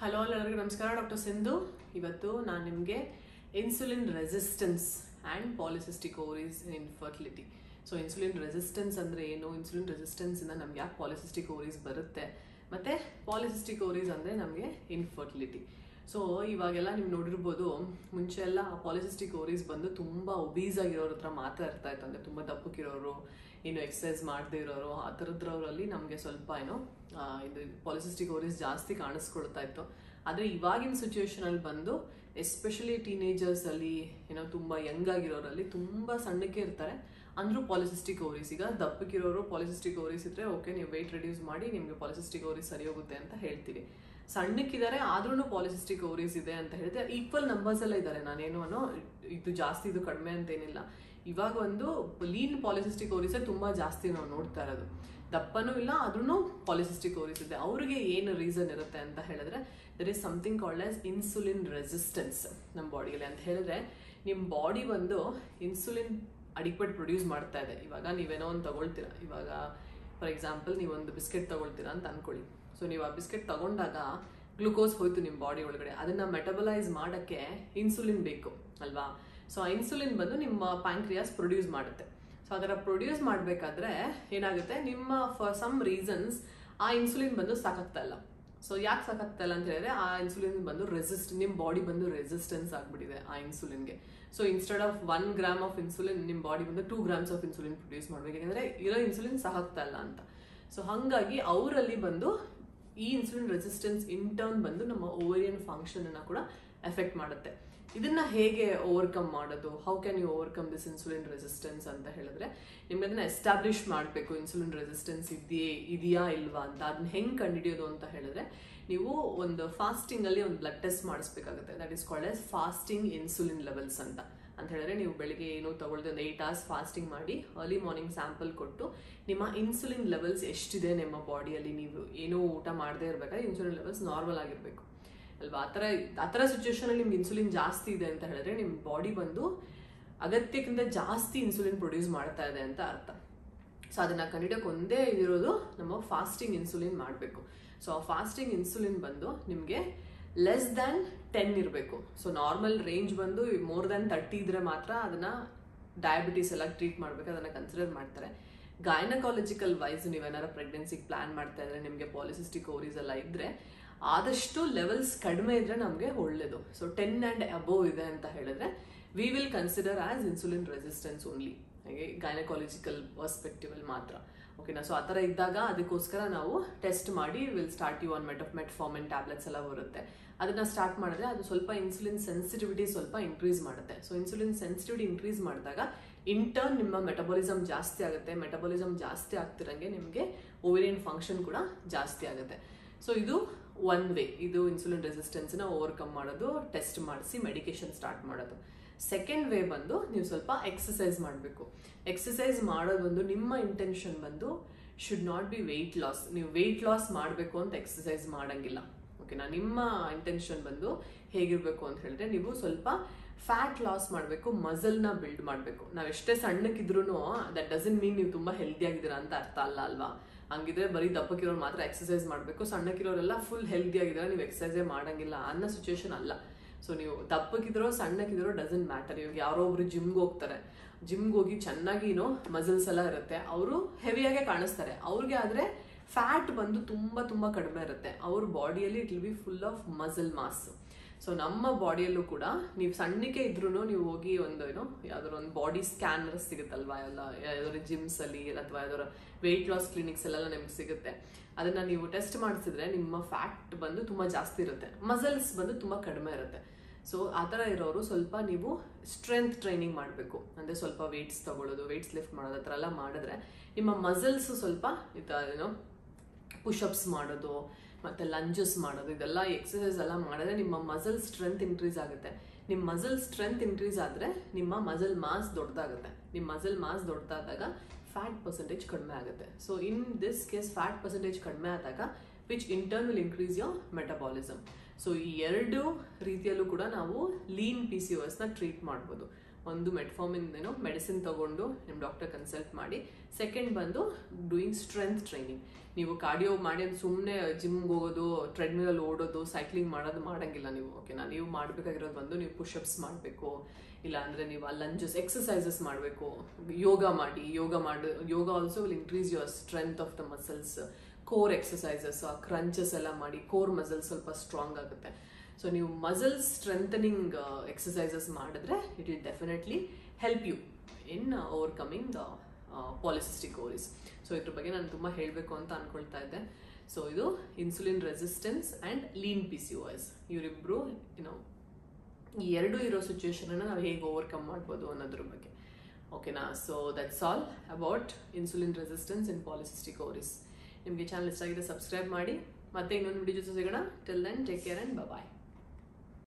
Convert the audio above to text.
hello ಎಲ್ಲರಿಗೂ ನಮಸ್ಕಾರ doctor Sindhu ಇವತ್ತು ನಾನು ನಿಮಗೆ insulin resistance and polycystic ovaries in infertility so insulin resistance ಅಂದರೆ ಏನು ಇನ್ಸುಲಿನ್ ರೆಸಿಸ್ಟೆನ್ಸಿಂದ ನಮ್ಗೆ ಯಾಕೆ ಪಾಲಿಸಿಸ್ಟಿಕ್ ಓವರೀಸ್ ಬರುತ್ತೆ ಮತ್ತು ಪಾಲಿಸಿಸ್ಟಿಕ್ ಓವರೀಸ್ ಅಂದರೆ ನಮಗೆ ಇನ್ಫರ್ಟಿಲಿಟಿ ಸೊ ಇವಾಗೆಲ್ಲ ನೀವು ನೋಡಿರ್ಬೋದು ಮುಂಚೆ ಎಲ್ಲ ಪಾಲಿಸಿಸ್ಟಿಕ್ ಓವರೀಸ್ ಬಂದು ತುಂಬ ಒಬೀಸ್ ಆಗಿರೋರ ಹತ್ರ ಮಾತ್ರ ಇರ್ತಾ ಇತ್ತು ಅಂದರೆ ತುಂಬ ದಪ್ಪಕ್ಕಿರೋರು ಏನು ಎಕ್ಸಸೈಸ್ ಮಾಡದೇ ಇರೋರು ಆ ಥರದ್ರವರಲ್ಲಿ ನಮಗೆ ಸ್ವಲ್ಪ ಏನೋ ಆ, ಇದು ಪಾಲಿಸಿಸ್ಟಿಕ್ ಓವರೀಸ್ ಜಾಸ್ತಿ ಕಾಣಿಸ್ಕೊಳ್ತಾ ಇತ್ತು ಆದರೆ ಇವಾಗಿನ ಸಿಚುವೇಶನಲ್ಲಿ ಬಂದು ಎಸ್ಪೆಷಲಿ ಟೀನೇಜರ್ಸಲ್ಲಿ ಏನೋ ತುಂಬ ಯಂಗ್ ಆಗಿರೋರಲ್ಲಿ ತುಂಬ ಸಣ್ಣಕ್ಕೆ ಇರ್ತಾರೆ ಅಂದರೂ ಪಾಲಿಸಿಸ್ಟಿಕ್ ಓವರೀಸ್ ಈಗ ದಪ್ಪಕ್ಕಿರೋರು ಪಾಲಿಸಿಸ್ಟಿಕ್ ಓವರೀಸ್ ಇದ್ರೆ ಓಕೆ ನೀವು ವೆಯ್ಟ್ ರಿಡ್ಯೂಸ್ ಮಾಡಿ ನಿಮಗೆ ಪಾಲಿಸಿಸ್ಟಿಕ್ ಓವರೀಸ್ ಸರಿ ಹೋಗುತ್ತೆ ಅಂತ ಹೇಳ್ತೀವಿ ಸಣ್ಣಕ್ಕಿದ್ದಾರೆ ಆದ್ರೂ ಪಾಲಿಸಿಸ್ಟಿಕ್ ಓವರೀಸ್ ಇದೆ ಅಂತ ಹೇಳಿದ್ರೆ ಈಕ್ವಲ್ ನಂಬರ್ಸ್ ಎಲ್ಲ ಇದ್ದಾರೆ ನಾನೇನು ಅನ್ನೋ ಇದು ಜಾಸ್ತಿ ಇದು ಕಡಿಮೆ ಅಂತೇನಿಲ್ಲ ಇವಾಗ ಒಂದು ಲೀನ್ ಪಾಲಿಸಿಸ್ಟಿಕ್ ಓವರೀಸೇ ತುಂಬ ಜಾಸ್ತಿ ನಾವು ನೋಡ್ತಾ ಇರೋದು ದಪ್ಪನೂ ಇಲ್ಲ ಆದ್ರೂ ಪಾಲಿಸಿಸ್ಟಿಕ್ ಓವರೀಸ್ ಇದೆ ಅವ್ರಿಗೆ ಏನು ರೀಸನ್ ಇರುತ್ತೆ ಅಂತ ಹೇಳಿದ್ರೆ there is something called as insulin resistance ನಮ್ಮ ಬಾಡಿಯಲ್ಲಿ ಅಂತ ಹೇಳಿದ್ರೆ ನಿಮ್ಮ ಬಾಡಿ ಬಂದು ಇನ್ಸುಲಿನ್ ಅಡಿಕ್ವೇಟ್ ಪ್ರೊಡ್ಯೂಸ್ ಮಾಡ್ತಾ ಇದೆ ಇವಾಗ ನೀವೇನೋ ಒಂದು ತಗೊಳ್ತೀರಾ ಇವಾಗ ಫಾರ್ ಎಕ್ಸಾಂಪಲ್ ನೀವೊಂದು ಬಿಸ್ಕೆಟ್ ತಗೊಳ್ತೀರಾ ಅಂತ ಅನ್ಕೊಳ್ಳಿ ಸೊ ನೀವು ಆ ಬಿಸ್ಕೆಟ್ ತಗೊಂಡಾಗ ಗ್ಲುಕೋಸ್ ಹೋಯ್ತು ನಿಮ್ಮ ಬಾಡಿ ಒಳಗಡೆ ಅದನ್ನ ಮೆಟಬಲೈಸ್ ಮಾಡೋಕ್ಕೆ ಇನ್ಸುಲಿನ್ ಬೇಕು ಅಲ್ವಾ ಸೊ ಆ ಇನ್ಸುಲಿನ್ ಬಂದು ನಿಮ್ಮ ಪ್ಯಾಂಕ್ರಿಯಾಸ್ ಪ್ರೊಡ್ಯೂಸ್ ಮಾಡುತ್ತೆ ಸೊ ಅದರ ಪ್ರೊಡ್ಯೂಸ್ ಮಾಡಬೇಕಾದ್ರೆ ಏನಾಗುತ್ತೆ ನಿಮ್ಮ ಫಾರ್ ಸಮ್ ರೀಸನ್ಸ್ ಆ ಇನ್ಸುಲಿನ್ ಬಂದು ಸಾಕಾಗ್ತಾ ಇಲ್ಲ ಸೊ ಯಾಕೆ ಸಾಕಾಗ್ತಾ ಇಲ್ಲ ಅಂತ ಹೇಳಿದ್ರೆ ಆ ಇನ್ಸುಲಿನ್ ಬಂದು ರೆಸಿಸ್ಟ್ ನಿಮ್ಮ ಬಾಡಿ ಬಂದು ರೆಸಿಸ್ಟೆನ್ಸ್ ಆಗ್ಬಿಟ್ಟಿದೆ ಆ ಇನ್ಸುಲಿನ್ಗೆ so instead of one gram of insulin ನಿಮ್ಮ ಬಾಡಿ ಬಂದು two grams of insulin produce ಮಾಡ್ಬೇಕು ಯಾಕಂದ್ರೆ ಇರೋ ಇನ್ಸುಲಿನ್ ಸಾಕಾಗ್ತಾ ಇಲ್ಲ ಅಂತ ಸೊ ಹಾಗಾಗಿ ಅವರಲ್ಲಿ ಬಂದು ಈ ಇನ್ಸುಲಿನ್ ರೆಸಿಸ್ಟೆನ್ಸ್ ಇಂಟರ್ನ್ ಬಂದು ನಮ್ಮ ಓವರಿಯನ್ ಫಂಕ್ಷನ್ ಅನ್ನ ಕೂಡ ಎಫೆಕ್ಟ್ ಮಾಡುತ್ತೆ ಇದನ್ನ ಹೇಗೆ ಓವರ್ಕಮ್ ಮಾಡೋದು how can you overcome this insulin resistance ಅಂತ ಹೇಳಿದ್ರೆ ನಿಮ್ಗೆ ಅದನ್ನ ಎಸ್ಟಾಬ್ಲಿಷ್ ಮಾಡಬೇಕು ಇನ್ಸುಲಿನ್ ರೆಸಿಸ್ಟೆನ್ಸ್ ಇದೆಯೇ ಇದೆಯಾ ಇಲ್ವಾ ಅಂತ ಅದನ್ನ ಹೆಂಗ್ ಕಂಡುಹಿಡಿಯೋದು ಅಂತ ಹೇಳಿದ್ರೆ ನೀವು ಒಂದು ಫಾಸ್ಟಿಂಗ್ ಅಲ್ಲಿ ಒಂದು ಬ್ಲಡ್ ಟೆಸ್ಟ್ ಮಾಡಿಸ್ಬೇಕಾಗುತ್ತೆ that is called as fasting insulin levels ಅಂತ ಅಂತ ಹೇಳಿದ್ರೆ ನೀವು ಬೆಳಿಗ್ಗೆ ಏನು ತಗೊಳ್ದೆ ಒಂದು ಏಟ್ ಅವರ್ಸ್ ಫಾಸ್ಟಿಂಗ್ ಮಾಡಿ ಅರ್ಲಿ ಮಾರ್ನಿಂಗ್ ಸ್ಯಾಂಪಲ್ ಕೊಟ್ಟು ನಿಮ್ಮ ಇನ್ಸುಲಿನ್ ಲೆವೆಲ್ಸ್ ಎಷ್ಟಿದೆ ನಿಮ್ಮ ಬಾಡಿಯಲ್ಲಿ ನೀವು ಏನೂ ಊಟ ಮಾಡದೇ ಇರಬೇಕಾದ್ರೆ ಇನ್ಸುಲಿನ್ ಲೆವೆಲ್ಸ್ ನಾರ್ಮಲ್ ಆಗಿರಬೇಕು ಅಲ್ವಾ ಆ ಥರ ಆ ಥರ ಸಿಚುವೇಶನಲ್ಲಿ ನಿಮ್ಗೆ ಇನ್ಸುಲಿನ್ ಜಾಸ್ತಿ ಇದೆ ಅಂತ ಹೇಳಿದ್ರೆ ನಿಮ್ಮ ಬಾಡಿ ಬಂದು ಅಗತ್ಯಕ್ಕಿಂತ ಜಾಸ್ತಿ ಇನ್ಸುಲಿನ್ ಪ್ರೊಡ್ಯೂಸ್ ಮಾಡ್ತಾ ಇದೆ ಅಂತ ಅರ್ಥ ಸೊ ಅದನ್ನ ಕಂಡಿಡಿಯೋಕೆ ಒಂದೇ ಇರೋದು ನಮ್ಮ ಫಾಸ್ಟಿಂಗ್ ಇನ್ಸುಲಿನ್ ಮಾಡಬೇಕು ಸೊ ಆ ಫಾಸ್ಟಿಂಗ್ ಇನ್ಸುಲಿನ್ ಬಂದು ನಿಮಗೆ ಲೆಸ್ ದ್ಯಾನ್ ಟೆನ್ ಇರಬೇಕು ಸೊ ನಾರ್ಮಲ್ ರೇಂಜ್ ಬಂದು ಮೋರ್ ದ್ಯಾನ್ ತರ್ಟಿ ಇದ್ರೆ ಮಾತ್ರ ಅದನ್ನ ಡಯಾಬಿಟೀಸ್ ಎಲ್ಲ ಟ್ರೀಟ್ ಮಾಡಬೇಕು ಅದನ್ನ ಕನ್ಸಿಡರ್ ಮಾಡ್ತಾರೆ ಗೈನಕಾಲಜಿಕಲ್ ವೈಸ್ ನೀವೇನಾರ ಪ್ರೆಗ್ನೆನ್ಸಿಗೆ ಪ್ಲಾನ್ ಮಾಡ್ತಾ ಇದ್ರೆ ನಿಮಗೆ ಪಾಲಿಸಿಸ್ಟಿಕ್ ಓವರೀಸ್ ಎಲ್ಲ ಇದ್ರೆ ಆದಷ್ಟು ಲೆವೆಲ್ಸ್ ಕಡಿಮೆ ಇದ್ರೆ ನಮಗೆ ಒಳ್ಳೇದು ಸೊ ಟೆನ್ ಆ್ಯಂಡ್ ಅಬೋವ್ ಇದೆ ಅಂತ ಹೇಳಿದ್ರೆ we will consider as insulin resistance only ಹಾಗೆ ಗೈನಕಾಲಜಿಕಲ್ ಪರ್ಸ್ಪೆಕ್ಟಿವ್ ಅಲ್ಲಿ ಮಾತ್ರ ಓಕೆನಾ ಸೊ ಆ ಥರ ಇದ್ದಾಗ ಅದಕ್ಕೋಸ್ಕರ ನಾವು ಟೆಸ್ಟ್ ಮಾಡಿ will start you on met metformin tablets ಎಲ್ಲ ಬರುತ್ತೆ ಅದನ್ನ ಸ್ಟಾರ್ಟ್ ಮಾಡಿದ್ರೆ ಅದು ಸ್ವಲ್ಪ ಇನ್ಸುಲಿನ್ ಸೆನ್ಸಿಟಿವಿಟಿ ಸ್ವಲ್ಪ ಇನ್ಕ್ರೀಸ್ ಮಾಡುತ್ತೆ ಸೊ ಇನ್ಸುಲಿನ್ ಸೆನ್ಸಿಟಿವಿಟಿ ಇನ್ಕ್ರೀಸ್ ಮಾಡಿದಾಗ ಇಂಟರ್ನ್ ನಿಮ್ಮ ಮೆಟಬಾಲಿಸಮ್ ಜಾಸ್ತಿ ಆಗುತ್ತೆ ಮೆಟಬಾಲಿಸಮ್ ಜಾಸ್ತಿ ಆಗ್ತಿರಂಗೆ ನಿಮಗೆ ಓವೇರಿಯನ್ ಫಂಕ್ಷನ್ ಕೂಡ ಜಾಸ್ತಿ ಆಗುತ್ತೆ ಸೊ ಇದು ಒನ್ ವೇ ಇದು ಇನ್ಸುಲಿನ್ ರೆಸಿಸ್ಟೆನ್ಸ್ನ ಓವರ್ಕಮ್ ಮಾಡೋದು ಟೆಸ್ಟ್ ಮಾಡಿಸಿ ಮೆಡಿಕೇಶನ್ ಸ್ಟಾರ್ಟ್ ಮಾಡೋದು ಸೆಕೆಂಡ್ ವೇ ಬಂದು ನೀವು ಸ್ವಲ್ಪ ಎಕ್ಸಸೈಸ್ ಮಾಡಬೇಕು ಎಕ್ಸಸೈಸ್ ಮಾಡೋದು ಬಂದು ನಿಮ್ಮ ಇಂಟೆನ್ಷನ್ ಬಂದು should not be weight loss ನೀವು ವೆಯ್ಟ್ ಲಾಸ್ ಮಾಡಬೇಕು ಅಂತ ಎಕ್ಸಸೈಸ್ ಮಾಡಂಗಿಲ್ಲ ಓಕೆನಾ ನಿಮ್ಮ ಇಂಟೆನ್ಷನ್ ಬಂದು ಹೇಗಿರಬೇಕು ಅಂತ ಹೇಳಿದ್ರೆ ನೀವು ಸ್ವಲ್ಪ ಫ್ಯಾಟ್ ಲಾಸ್ ಮಾಡಬೇಕು ಮಸಲ್ನ ಬಿಲ್ಡ್ ಮಾಡಬೇಕು ನಾವು ಎಷ್ಟೇ ಸಣ್ಣಕ್ಕಿದ್ರು ದಟ್ ಡಸನ್ ಮೀನ್ ನೀವು ತುಂಬ ಹೆಲ್ದಿ ಆಗಿದ್ದೀರಾ ಅಂತ ಅರ್ಥ ಅಲ್ಲ ಅಲ್ವಾ ಹಂಗಿದ್ರೆ ಬರೀ ದಪ್ಪಕ್ಕಿರೋರು ಮಾತ್ರ ಎಕ್ಸಸೈಸ್ ಮಾಡಬೇಕು ಸಣ್ಣಕ್ಕಿರೋರೆಲ್ಲ ಫುಲ್ ಹೆಲ್ದಿ ಆಗಿದ್ದಾರೆ ನೀವು ಎಕ್ಸಸೈಸೇ ಮಾಡಂಗಿಲ್ಲ ಅನ್ನೋ ಸಿಚುವೇಶನ್ ಅಲ್ಲ ಸೊ ನೀವು ದಪ್ಪಕ್ಕಿದ್ರೋ ಸಣ್ಣಕ್ಕಿದ್ರೋ ಡಸಂಟ್ ಮ್ಯಾಟರ್ ಇವಾಗ ಯಾರೋ ಒಬ್ರು ಜಿಮ್ಗೆ ಹೋಗ್ತಾರೆ ಜಿಮ್ಗೆ ಹೋಗಿ ಚೆನ್ನಾಗಿ ಏನೋ ಮಸಲ್ಸ್ ಎಲ್ಲ ಇರುತ್ತೆ ಅವರು ಹೆವಿಯಾಗೆ ಕಾಣಿಸ್ತಾರೆ ಅವ್ರಿಗೆ ಆದ್ರೆ ಫ್ಯಾಟ್ ಬಂದು ತುಂಬಾ ತುಂಬಾ ಕಡಿಮೆ ಇರುತ್ತೆ ಅವ್ರ ಬಾಡಿಯಲ್ಲಿ it will be full of muscle mass so ನಮ್ಮ ಬಾಡಿಯಲ್ಲೂ ಕೂಡ ನೀವು ಸಣ್ಣಕ್ಕೆ ಇದ್ರೂ ನೀವು ಹೋಗಿ ಒಂದು ಏನೋ ಯಾವ್ದಾದ್ರು ಒಂದು ಬಾಡಿ ಸ್ಕ್ಯಾನರ್ ಸಿಗುತ್ತಲ್ವಾ ಎಲ್ಲ ಯಾವ್ದಾದ್ರು ಜಿಮ್ಸ್ ಅಲ್ಲಿ ಅಥವಾ ಯಾವ್ದಾದ್ರು ವೆಯ್ಟ್ ಲಾಸ್ ಕ್ಲಿನಿಕ್ಸ್ ಎಲ್ಲ ನಿಮ್ಗೆ ಸಿಗುತ್ತೆ ಅದನ್ನ ನೀವು ಟೆಸ್ಟ್ ಮಾಡಿಸಿದ್ರೆ ನಿಮ್ಮ ಫ್ಯಾಟ್ ಬಂದು ತುಂಬಾ ಜಾಸ್ತಿ ಇರುತ್ತೆ ಮಸಲ್ಸ್ ಬಂದು ತುಂಬಾ ಕಡಿಮೆ ಇರುತ್ತೆ ಸೊ ಆ ಥರ ಇರೋರು ಸ್ವಲ್ಪ ನೀವು ಸ್ಟ್ರೆಂತ್ ಟ್ರೈನಿಂಗ್ ಮಾಡಬೇಕು ಅಂದರೆ ಸ್ವಲ್ಪ ವೆಯ್ಟ್ಸ್ ತಗೊಳ್ಳೋದು ವೆಯ್ಟ್ಸ್ ಲಿಫ್ಟ್ ಮಾಡೋದು ಆ ಥರ ಎಲ್ಲ ಮಾಡಿದ್ರೆ ನಿಮ್ಮ ಮಸಲ್ಸ್ ಸ್ವಲ್ಪ ಏನೋ ಪುಷಪ್ಸ್ ಮಾಡೋದು ಮತ್ತು ಲಂಜಸ್ ಮಾಡೋದು ಇದೆಲ್ಲ ಎಕ್ಸಸೈಸ್ ಎಲ್ಲ ಮಾಡಿದ್ರೆ ನಿಮ್ಮ ಮಸಲ್ ಸ್ಟ್ರೆಂತ್ ಇನ್ಕ್ರೀಸ್ ಆಗುತ್ತೆ ನಿಮ್ಮ ಮಸಲ್ ಸ್ಟ್ರೆಂತ್ ಇನ್ಕ್ರೀಸ್ ಆದರೆ ನಿಮ್ಮ ಮಸಲ್ ಮಾಸ್ ದೊಡ್ಡದಾಗುತ್ತೆ ನಿಮ್ಮ ಮಸಲ್ ಮಾಸ್ ದೊಡ್ಡದಾದಾಗ ಫ್ಯಾಟ್ ಪರ್ಸೆಂಟೇಜ್ ಕಡಿಮೆ ಆಗುತ್ತೆ so in this case fat percentage ಕಡಿಮೆ ಆದಾಗ which in turn will increase your metabolism so ಈ ಎರಡು ರೀತಿಯಲ್ಲೂ ಕೂಡ ನಾವು ಲೀನ್ ಪಿ ಸಿ ನ ಟ್ರೀಟ್ ಮಾಡ್ಬೋದು ಒಂದು ಮೆಟ್ಫಾರ್ಮಿನ್ ಏನೋ ಮೆಡಿಸಿನ್ ತಗೊಂಡು ನಿಮ್ಮ ಡಾಕ್ಟರ್ ಕನ್ಸಲ್ಟ್ ಮಾಡಿ ಸೆಕೆಂಡ್ ಬಂದು ಡೂಯಿಂಗ್ ಸ್ಟ್ರೆಂತ್ ಟ್ರೈನಿಂಗ್ ನೀವು ಕಾರ್ಡಿಯೋ ಮಾಡಿ ಸುಮ್ಮನೆ ಜಿಮ್ಗೆ ಹೋಗೋದು ಟ್ರೆಡ್ಮಿಲಲ್ಲಿ ಓಡೋದು ಸೈಕ್ಲಿಂಗ್ ಮಾಡೋದು ಮಾಡಂಗಿಲ್ಲ ನೀವು ಓಕೆನಾ ನೀವು ಮಾಡಬೇಕಾಗಿರೋದು ಬಂದು ನೀವು ಪುಷಪ್ಸ್ ಮಾಡಬೇಕು ಇಲ್ಲ ಅಂದರೆ ನೀವು ಲಂಜಸ್ ಎಕ್ಸಸೈಸಸ್ ಮಾಡಬೇಕು ಯೋಗ ಮಾಡಿ ಯೋಗ ಮಾಡಿ yoga also will increase your strength of the muscles core exercises crunches ಎಲ್ಲ ಮಾಡಿ ಕೋರ್ ಮಸಲ್ಸ್ ಸ್ವಲ್ಪ ಸ್ಟ್ರಾಂಗ್ ಆಗುತ್ತೆ ಸೊ ನೀವು ಮಸಲ್ಸ್ ಸ್ಟ್ರೆಂಥನಿಂಗ್ ಎಕ್ಸಸೈಸಸ್ ಮಾಡಿದ್ರೆ it will definitely help you in overcoming the polycystic ovaries so ಇದ್ರ ಬಗ್ಗೆ ನಾನು ತುಂಬ ಹೇಳಬೇಕು ಅಂತ ಅನ್ಕೊಳ್ತಾ ಇದ್ದೆ ಸೊ ಇದು insulin resistance and lean P C S ಇವರಿಬ್ಬರು ಏನೋ ಈ ಎರಡು ಇರೋ ಸಿಚುವೇಶನನ್ನು ನಾವು ಹೇಗೆ ಓವರ್ಕಮ್ ಮಾಡ್ಬೋದು ಅನ್ನೋದ್ರ ಬಗ್ಗೆ ಓಕೆನಾ so that's all about insulin resistance in polycystic ovaries ನಿಮಗೆ ಚಾನಲ್ ಇಷ್ಟ ಆಗಿದೆ ಸಬ್ಸ್ಕ್ರೈಬ್ ಮಾಡಿ ಮತ್ತೆ ಇನ್ನೊಂದು ವಿಡಿಯೋ ಜೊತೆ ಸಿಗೋಣ till then take care and bye